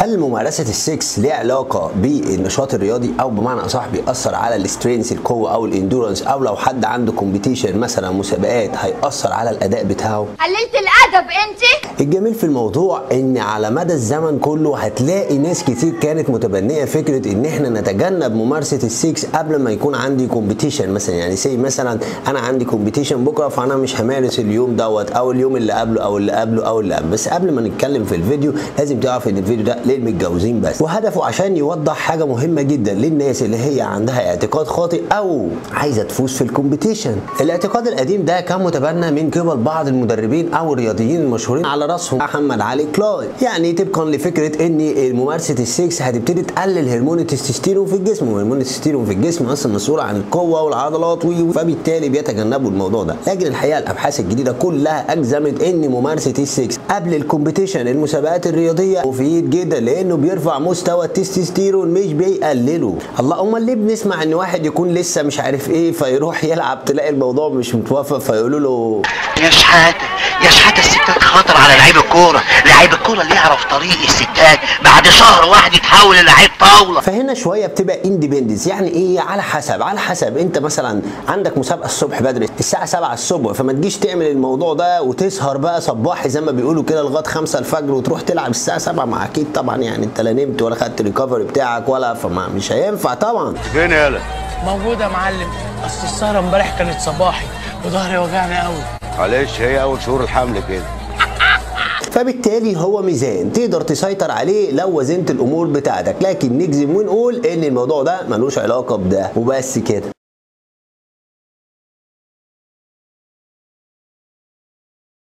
هل ممارسه السكس ليها علاقه بالنشاط الرياضي او بمعنى اصح بيأثر على الاسترينس القوه او الاندورنس او لو حد عنده كومبيتيشن مثلا مسابقات هيأثر على الاداء بتاعه قللت الادب انت الجميل في الموضوع ان على مدى الزمن كله هتلاقي ناس كتير كانت متبنيه فكره ان احنا نتجنب ممارسه السكس قبل ما يكون عندي كومبيتيشن مثلا يعني سي مثلا انا عندي كومبيتيشن بكره فانا مش همارس اليوم دوت او اليوم اللي قبله او اللي قبله او اللي قبله بس قبل ما نتكلم في الفيديو لازم تعرف ان الفيديو ده للمتجوزين بس وهدفه عشان يوضح حاجه مهمه جدا للناس اللي هي عندها اعتقاد خاطئ او عايزه تفوز في الكومبيتيشن الاعتقاد القديم ده كان متبنى من قبل بعض المدربين او الرياضيين المشهورين على راسهم محمد علي كلاي يعني طبقا لفكره ان ممارسه السكس هتبتدي تقلل هرمون التستوستيرون في الجسم وهرمون التستوستيرون في الجسم اصلا مسؤول عن القوه والعضلات و- فبالتالي بيتجنبوا الموضوع ده لكن الحقيقه الابحاث الجديده كلها اجزمت ان ممارسه السكس قبل الكومبيتيشن المسابقات الرياضيه مفيد جدا لانه بيرفع مستوى التستوستيرون مش بيقلله الله امال ليه بنسمع ان واحد يكون لسه مش عارف ايه فيروح يلعب تلاقي الموضوع مش متوافق فيقولوا له يا شحاتة يا شحاتة الستات خطر على لعيب الكورة لعيب الكورة اللي يعرف طريق الستات بعد شهر واحد يتحول للعيب طاولة فهنا شويه بتبقى اندبندنس يعني ايه على حسب على حسب انت مثلا عندك مسابقه الصبح بدري الساعه 7 الصبح فما تجيش تعمل الموضوع ده وتسهر بقى صباحي زي ما بيقولوا كده لغايه 5 الفجر وتروح تلعب الساعه 7 ما اكيد طبعا يعني انت لا نمت ولا خدت الريكفري بتاعك ولا فما مش هينفع طبعا فين يالا موجودة يا معلم اصل السهرة امبارح كانت صباحي وظهري وجعني قوي معلش هي اول شهور الحمل كده فبالتالي هو ميزان تقدر تسيطر عليه لو وزنت الامور بتاعتك لكن نجزم ونقول ان الموضوع ده ملوش علاقه بده وبس كده